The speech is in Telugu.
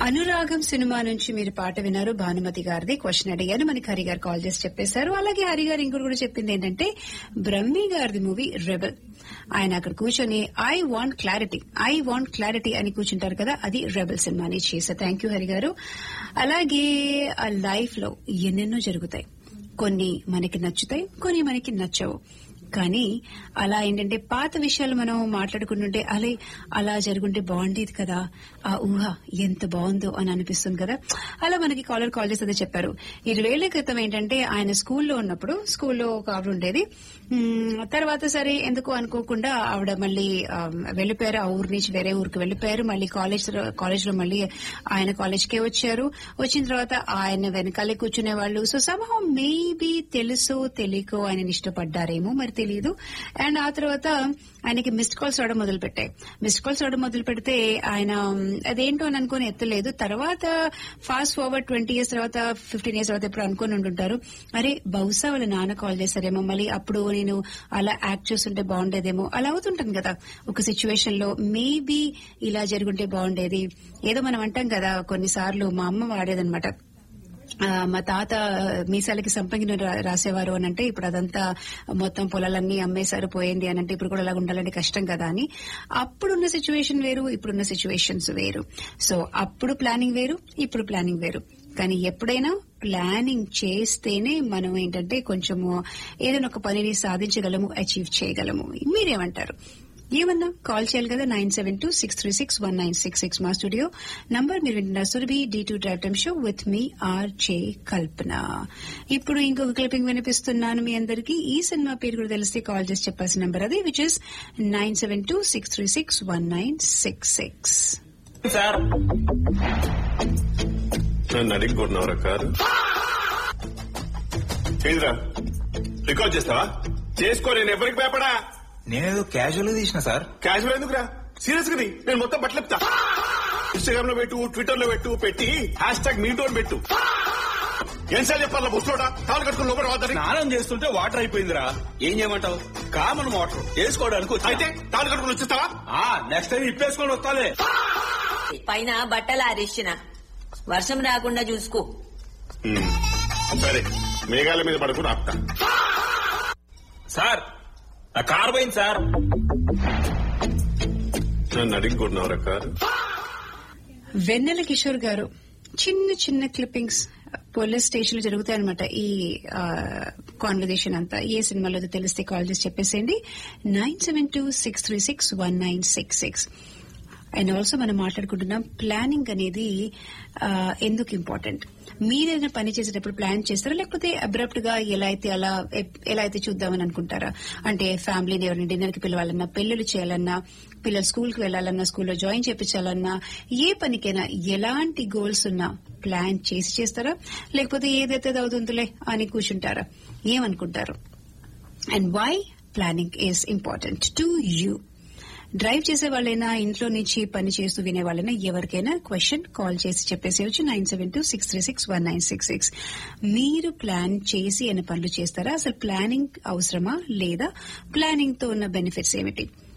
అనురాగం సినిమా నుంచి మీరు పాట విన్నారు భానుమతి గారిది క్వశ్చన్ అడిగాను మనకి హరి గారు కాల్ చేసి చెప్పేశారు అలాగే హరి గారు ఇంకోటి కూడా చెప్పింది ఏంటంటే బ్రహ్మి గారిది మూవీ రెబల్ ఆయన అక్కడ కూర్చొని I want clarity I want clarity అని కూర్చుంటారు కదా అది రెబల్ సినిమాని చేశా థ్యాంక్ యూ హరి గారు అలాగే లైఫ్ లో ఎన్నెన్నో జరుగుతాయి కొన్ని మనకి నచ్చుతాయి కొన్ని మనకి నచ్చవు కానీ అలా ఏంటంటే పాత విషయాలు మనం మాట్లాడుకుంటుంటే అలే అలా జరుగుంటే బాగుండేది కదా ఆ ఊహ ఎంత బాగుందో అని అనిపిస్తుంది కదా అలా మనకి కాలర్ కాల్ చేసి అదే చెప్పారు ఇరవేళ్ల క్రితం ఏంటంటే ఆయన స్కూల్లో ఉన్నప్పుడు స్కూల్లో ఒక ఆవిడ ఉండేది మ్, తర్వాత సరే ఎందుకు అనుకోకుండా ఆవిడ మళ్ళీ ఆ, వెళ్లిపోయారు ఆ ఊరు నుంచి వేరే ఊరికి వెళ్లిపోయారు మళ్ళీ కాలేజ్ కాలేజ్ లో మళ్ళీ ఆయన కాలేజ్ కే వచ్చారు వచ్చిన తర్వాత ఆయన వెనకాలే కూర్చునే వాళ్ళు సో సమహం మేబీ తెలుసో తెలియకో ఆయన ఇష్టపడ్డారేమో మరి తెలియదు అండ్ ఆ తర్వాత ఆయనకి మిస్డ్ కాల్స్ రావడం మొదలు పెట్టాయి మిస్డ్ కాల్స్ రావడం మొదలు పెడితే ఆయన మ్, అదేంటో అని అనుకుని ఎత్తలేదు తర్వాత ఫాస్ట్ ఫార్వర్డ్ ట్వంటీ ఇయర్స్ తర్వాత ఫిఫ్టీన్ ఇయర్స్ తర్వాత ఎప్పుడు అనుకుని ఉంటుంటారు అరే బహుశా వాళ్ళ నాన్న కాల్ చేశారేమో మళ్ళీ అప్పుడు నేను అలా యాక్ట్ చేస్తుంటే బాగుండేదేమో అలా అవుతుంటాను కదా ఒక సిచ్యువేషన్ లో మేబీ ఇలా జరుగుంటే బాగుండేది ఏదో మనం అంటాం కదా కొన్నిసార్లు మా అమ్మ వాడేదన్నమాట ఆ, మా తాత మీసాలకి సంపంగిని రా- రాసేవారు అని అంటే ఇప్పుడు అదంతా మొత్తం పొలాలన్నీ అమ్మేశారు పోయింది అని అంటే ఇప్పుడు కూడా అలా ఉండాలంటే కష్టం కదా అని అప్పుడున్న సిచ్యువేషన్ వేరు ఇప్పుడున్న సిచ్యువేషన్స్ వేరు సో అప్పుడు ప్లానింగ్ వేరు ఇప్పుడు ప్లానింగ్ వేరు కానీ ఎప్పుడైనా ప్లానింగ్ చేస్తేనే మనం ఏంటంటే కొంచెము ఏదైనా ఒక పనిని సాధించగలము అచీవ్ చేయగలము మీరేమంటారు ఏమన్నా కాల్ చేయాలి కదా nine seven two six three six one nine six six మా స్టూడియో నంబర్ మీరు వింటున్నారు Surabhi D two drive time show with me R J Kalpana ఇప్పుడు ఇంకొక క్లిప్పింగ్ వినిపిస్తున్నాను మీ అందరికి ఈ సినిమా పేరు కూడా తెలిస్తే కాల్ చేసి చెప్పాల్సిన నంబర్ అది which is nine seven two six three six one nine six six sir నన్ను అడిగిపోతున్నావురా కారు ఏంద్రా రికార్డ్ చేస్తావా చేసుకో నేను ఎవరికి భయపడా నేనేదో క్యాజువల్ తీసిన సార్ క్యాజువల్ ఎందుకురా సీరియస్ గా నేను మొత్తం బట్టలు ఇన్స్టాగ్రామ్ లో పెట్టు ట్విట్టర్ లో పెట్టు పెట్టి హ్యాష్ ట్యాగ్ మీ టోన్ పెట్టు ఎన్నిసార్లు చెప్పాలా బుచ్చోట తాను కట్టుకుని లోపల వాదని స్నానం చేస్తుంటే వాటర్ అయిపోయిందిరా ఏం చేయమంటావు కామన్ వాటర్ వేసుకోవడానికి వచ్చా. అయితే తాను కట్టుకుని వచ్చేస్తావా ఆ నెక్స్ట్ టైం ఇప్పేసుకొని వస్తాలే పైన బట్టలు ఆరేసిన వర్షం రాకుండా చూసుకో ఉమ్, సరే మేఘాల మీద పడకుండా ఆపుతా సార్ నా కార్ పోయింది సార్ నన్ను అడిగిపోతున్నావురా కారు వెన్నెల కిషోర్ గారు చిన్న చిన్న క్లిప్పింగ్స్ పోలీస్ స్టేషన్ లో జరుగుతాయన్నమాట ఈ కాన్వర్జేషన్ అంతా ఏ సినిమాలో తెలిస్తే కాల్ చేసి చెప్పేసేయండి nine seven two six three six one nine six six and also మనం మాట్లాడుకుంటున్నాం ప్లానింగ్ అనేది ఆ, ఎందుకు ఇంపార్టెంట్ మీరేదైనా పని చేసేటప్పుడు ప్లాన్ చేస్తారా లేకపోతే అబ్రప్ట్ గా ఎలా అయితే అలా ఎప్- ఎలా అయితే చూద్దామని అనుకుంటారా అంటే ఫ్యామిలీని ఎవరిని డిన్నర్ కి పిలవాలన్నా పెళ్లిళ్ళు చేయాలన్నా పిల్లలు స్కూల్ కి వెళ్లాలన్నా స్కూల్లో జాయిన్ చేపించాలన్నా ఏ పనికైనా ఎలాంటి గోల్స్ ఉన్నా ప్లాన్ చేసి చేస్తారా లేకపోతే ఏదైతే అవుతుందిలే అని కూర్చుంటారా ఏమనుకుంటారు and why planning is important to you drive చేసే వాళ్ళైనా ఇంట్లో నుంచి పని చేస్తూ వినే వాళ్ళైనా ఎవరికైనా క్వశ్చన్ కాల్ చేసి చెప్పేసేయచ్చు nine seven two six three six one nine six six మీరు ప్లాన్ చేసి ఏమైనా పనులు చేస్తారా అసలు ప్లానింగ్ అవసరమా లేదా ప్లానింగ్ తో ఉన్న బెనిఫిట్స్ ఏమిటి